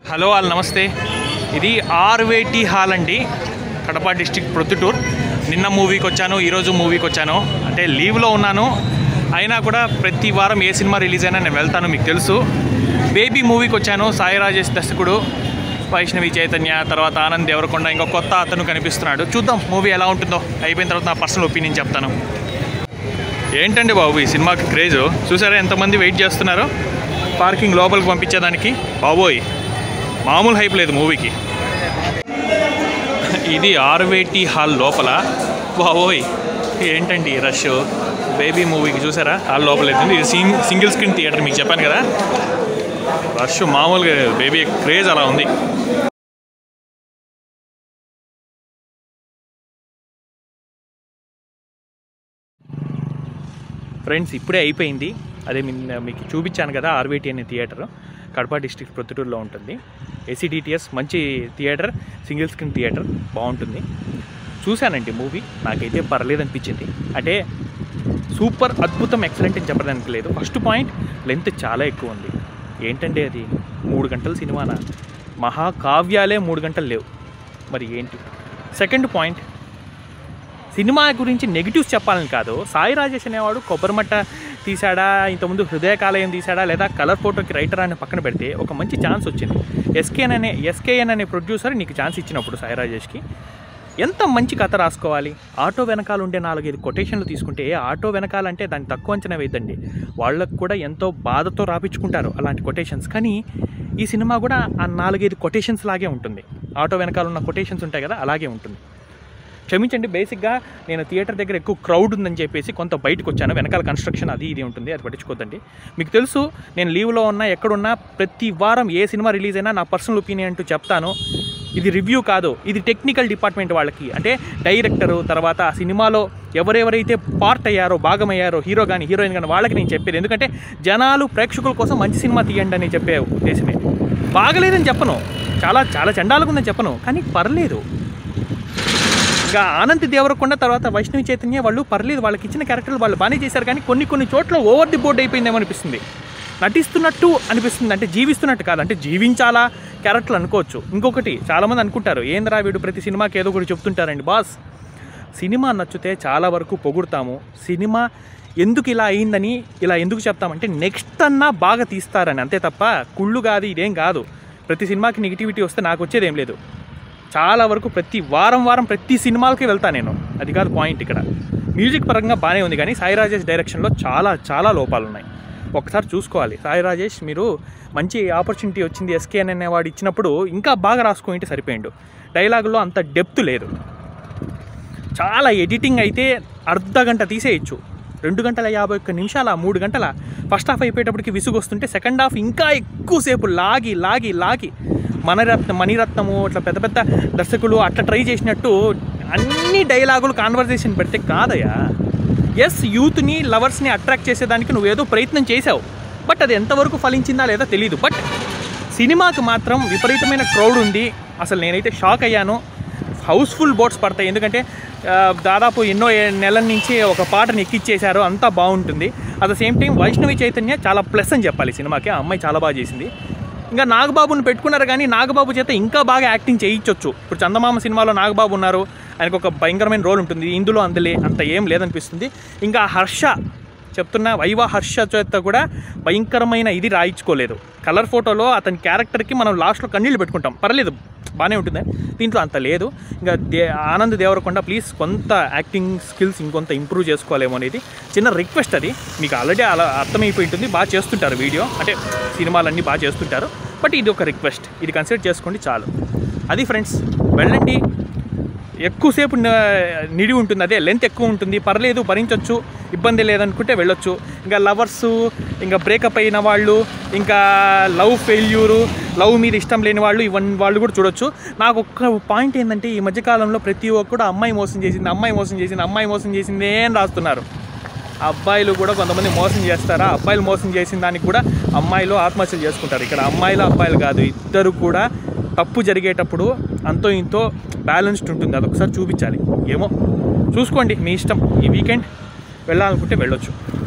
hello వాళ్ళు నమస్తే ఇది ఆర్వేటి హాల్ అండి కడప డిస్టిక్ ప్రొద్దుటూర్ నిన్న మూవీకి వచ్చాను ఈరోజు మూవీకి వచ్చాను అంటే లీవ్లో ఉన్నాను అయినా కూడా ప్రతి వారం ఏ సినిమా రిలీజ్ అయినా నేను వెళ్తాను మీకు తెలుసు బేబీ మూవీకి వచ్చాను సాయి రాజేష్ దర్శకుడు వైష్ణవి చైతన్య తర్వాత ఆనంద్ దేవరకొండ ఇంకో కొత్త అతను కనిపిస్తున్నాడు చూద్దాం మూవీ ఎలా ఉంటుందో అయిపోయిన తర్వాత నా పర్సనల్ ఒపీనియన్ చెప్తాను ఏంటండి బాబు ఈ సినిమాకి క్రేజ్ చూసారా ఎంతమంది వెయిట్ చేస్తున్నారు పార్కింగ్ లోపలికి పంపించేదానికి బాబోయ్ మామూలు హైప్ లేదు మూవీకి ఇది ఆర్వేటి హాల్ లోపల బాబోయ్ ఏంటండి ఈ రష్ బేబీ మూవీకి చూసారా హాల్ లోపల అవుతుంది ఇది సింగ్ సింగిల్ స్క్రీన్ థియేటర్ మీకు చెప్పాను కదా రష్ మామూలుగా లేదు బేబీ క్రేజ్ అలా ఉంది ఫ్రెండ్స్ ఇప్పుడే అయిపోయింది అదే మీ- మీకు చూపించాను కదా ఆర్వేటి అనే థియేటర్ కడప డిస్ట్రిక్ట్ ప్రొద్దుటూరులో ఉంటుంది ఏసీడిటిఎస్ మంచి థియేటర్ సింగిల్ స్క్రీన్ థియేటర్ బాగుంటుంది చూశానండి మూవీ నాకైతే పర్లేదు అనిపించింది అంటే సూపర్ అద్భుతం ఎక్సలెంట్ అని చెప్పడానికి లేదు ఫస్ట్ పాయింట్ లెంత్ చాలా ఎక్కువ ఉంది ఏంటంటే అది మూడు గంటల సినిమానా మహాకావ్యాలే మూడు గంటలు లేవు మరి ఏంటి సెకండ్ పాయింట్ సినిమా గురించి నెగిటివ్స్ చెప్పాలని కాదు సాయి రాజేష్ అనేవాడు కొబ్బరిమట్ట తీసాడా ఇంతకుముందు హృదయకాలయం తీసాడా లేదా కలర్ ఫోటోకి రైటర్ అని పక్కన పెడితే ఒక మంచి ఛాన్స్ వచ్చింది ఎస్కేఎన్ అనే ఎస్కేఎన్ అనే ప్రొడ్యూసర్ నీకు ఛాన్స్ ఇచ్చినప్పుడు సాయి రాజేష్కి ఎంత మంచి కథ రాసుకోవాలి ఆటో వెనకాల ఉండే నాలుగైదు కొటేషన్లు తీసుకుంటే ఆటో వెనకాలంటే దాన్ని తక్కువ అంచనా వేయద్దండి వాళ్ళకు కూడా ఎంతో బాధతో రాపించుకుంటారు అలాంటి కొటేషన్స్ కానీ ఈ సినిమా కూడా ఆ నాలుగైదు కొటేషన్స్ లాగే ఉంటుంది ఆటో వెనకాల ఉన్న కొటేషన్స్ ఉంటాయి కదా అలాగే ఉంటుంది క్షమించండి బేసిక్గా నేను థియేటర్ దగ్గర ఎక్కువ క్రౌడ్ ఉందని చెప్పేసి కొంత బయటకు వచ్చాను వెనకాల కన్స్ట్రక్షన్ అది ఇది ఉంటుంది అది పట్టించుకోద్దండి మీకు తెలుసు నేను లీవ్లో ఉన్నా ఎక్కడున్నా ప్రతి వారం ఏ సినిమా రిలీజ్ అయినా నా పర్సనల్ ఒపీనియన్ అంటూ చెప్తాను ఇది రివ్యూ కాదు ఇది టెక్నికల్ డిపార్ట్మెంట్ వాళ్ళకి అంటే డైరెక్టరు తర్వాత ఆ సినిమాలో ఎవరెవరైతే పార్ట్ అయ్యారో భాగమయ్యారో హీరో కానీ హీరోయిన్ కానీ వాళ్ళకి నేను చెప్పేది ఎందుకంటే జనాలు ప్రేక్షకుల కోసం మంచి సినిమా తీయండి అని చెప్పే ఉద్దేశమే బాగలేదని చెప్పను చాలా చాలా చండాలకు ఉందని చెప్పను కానీ పర్లేదు ఇంకా ఆనంద్ దేవరకొండ తర్వాత వైష్ణవి చైతన్య వాళ్ళు పర్లేదు వాళ్ళకి ఇచ్చిన క్యారెక్టర్లు వాళ్ళు బాగానే చేశారు కానీ కొన్ని కొన్ని చోట్ల ఓవర్ ది బోర్డ్ అయిపోయిందేమో అనిపిస్తుంది నటిస్తున్నట్టు అనిపిస్తుంది అంటే జీవిస్తున్నట్టు కాదు అంటే జీవించాలా క్యారెక్టర్లు అనుకోవచ్చు ఇంకొకటి చాలామంది అనుకుంటారు ఏంద్రా వీడు ప్రతి సినిమాకి ఏదో ఒకటి చెప్తుంటారండి బాస్ సినిమా నచ్చితే చాలా వరకు పొగుడతాము సినిమా ఎందుకు ఇలా అయిందని ఇలా ఎందుకు చెప్తామంటే నెక్స్ట్ అన్నా బాగా తీస్తారని అంతే తప్ప కుళ్ళు కాదు ఇదేం కాదు ప్రతి సినిమాకి నెగిటివిటీ వస్తే నాకు వచ్చేది ఏం లేదు చాలా వరకు ప్రతి వారం వారం ప్రతి సినిమాలకి వెళ్తా నేను అది కాదు పాయింట్ ఇక్కడ మ్యూజిక్ పరంగా బాగానే ఉంది కానీ సాయి రాజేష్ డైరెక్షన్లో చాలా చాలా లోపాలు ఉన్నాయి ఒకసారి చూసుకోవాలి సాయి రాజేష్ మీరు మంచి ఆపర్చునిటీ వచ్చింది ఎస్కేఎన్ అనేవాడు ఇచ్చినప్పుడు ఇంకా బాగా రాసుకుంటే సరిపోయిండు డైలాగులో అంత డెప్త్ లేదు చాలా ఎడిటింగ్ అయితే అర్ధ గంట తీసేయచ్చు రెండు గంటల యాభై ఒక్క నిమిషాల మూడు గంటల ఫస్ట్ హాఫ్ అయిపోయేటప్పటికి విసుగు వస్తుంటే సెకండ్ హాఫ్ ఇంకా ఎక్కువసేపు లాగి లాగి లాగి మనరత్న మణిరత్నము అట్లా పెద్ద పెద్ద దర్శకులు అట్లా ట్రై చేసినట్టు అన్ని డైలాగులు కాన్వర్జేషన్ పెడితే కాదయ్యా ఎస్ యూత్ని లవర్స్ని అట్రాక్ట్ చేసేదానికి నువ్వేదో ప్రయత్నం చేసావు బట్ అది ఎంతవరకు ఫలించిందా లేదా తెలియదు బట్ సినిమాకి మాత్రం విపరీతమైన క్రౌడ్ ఉంది అసలు నేనైతే షాక్ అయ్యాను హౌస్ఫుల్ బోట్స్ పడతాయి ఎందుకంటే ఆ, దాదాపు ఎన్నో ఏ- నెలల నుంచి ఒక పాటని ఎక్కిచ్చేశారు అంతా బాగుంటుంది at the same time Vaishnavi Chaitanya చాలా ప్లస్ అని చెప్పాలి ఈ సినిమాకి ఆ అమ్మాయి చాలా బాగా చేసింది ఇంకా నాగబాబుని పెట్టుకున్నారు కానీ నాగబాబు చేత ఇంకా బాగా యాక్టింగ్ చేయించవచ్చు ఇప్పుడు చందమామ సినిమాలో నాగబాబు ఉన్నారు ఆయనకు ఒక భయంకరమైన రోల్ ఉంటుంది ఇందులో అందులే అంత ఏం లేదనిపిస్తుంది ఇంకా హర్ష చెప్తున్న వైవ హర్ష చేత కూడా భయంకరమైన ఇది రాయించుకోలేదు కలర్ ఫోటోలో అతని క్యారెక్టర్కి మనం లాస్ట్లో కన్నీళ్ళు పెట్టుకుంటాం పర్లేదు బాగానే ఉంటుంది దీంట్లో అంత లేదు ఇంకా దే ఆనంద్ దేవరకొండ ప్లీజ్ కొంత యాక్టింగ్ స్కిల్స్ ఇంకొంత ఇంప్రూవ్ చేసుకోవాలేమో అనేది చిన్న రిక్వెస్ట్ అది మీకు ఆల్రెడీ అలా అర్థమైపోయి ఉంటుంది బాగా చేస్తుంటారు వీడియో అంటే సినిమాలన్నీ బాగా చేస్తుంటారు బట్ ఇది ఒక రిక్వెస్ట్ ఇది కన్సిడర్ చేసుకోండి చాలు అది ఫ్రెండ్స్ వెళ్ళండి ఎక్కువసేపు న- నిడి ఉంటుంది అదే లెంత్ ఎక్కువ ఉంటుంది పర్లేదు భరించవచ్చు ఇబ్బంది లేదనుకుంటే వెళ్ళొచ్చు ఇంకా లవర్స్ ఇంకా బ్రేకప్ అయిన వాళ్ళు ఇంకా లవ్ ఫెయిల్యూరు లవ్ మీద ఇష్టం లేని వాళ్ళు ఇవన్నీ వాళ్ళు కూడా చూడొచ్చు నాకు ఒక్క పాయింట్ ఏంటంటే ఈ మధ్యకాలంలో ప్రతి ఒక్కడు అమ్మాయి మోసం చేసింది అమ్మాయి మోసం చేసింది అమ్మాయి మోసం చేసింది ఏం రాస్తున్నారు అబ్బాయిలు కూడా కొంతమంది మోసం చేస్తారా అబ్బాయిలు మోసం చేసిన దానికి కూడా అమ్మాయిలు ఆత్మహత్యలు చేసుకుంటారు ఇక్కడ అమ్మాయిలు అబ్బాయిలు కాదు ఇద్దరు కూడా తప్పు జరిగేటప్పుడు అంతో ఇంతో బ్యాలెన్స్డ్ ఉంటుంది అదొకసారి చూపించాలి ఏమో చూసుకోండి మీ ఇష్టం ఈ వీకెండ్ వెళ్ళాలనుకుంటే వెళ్ళొచ్చు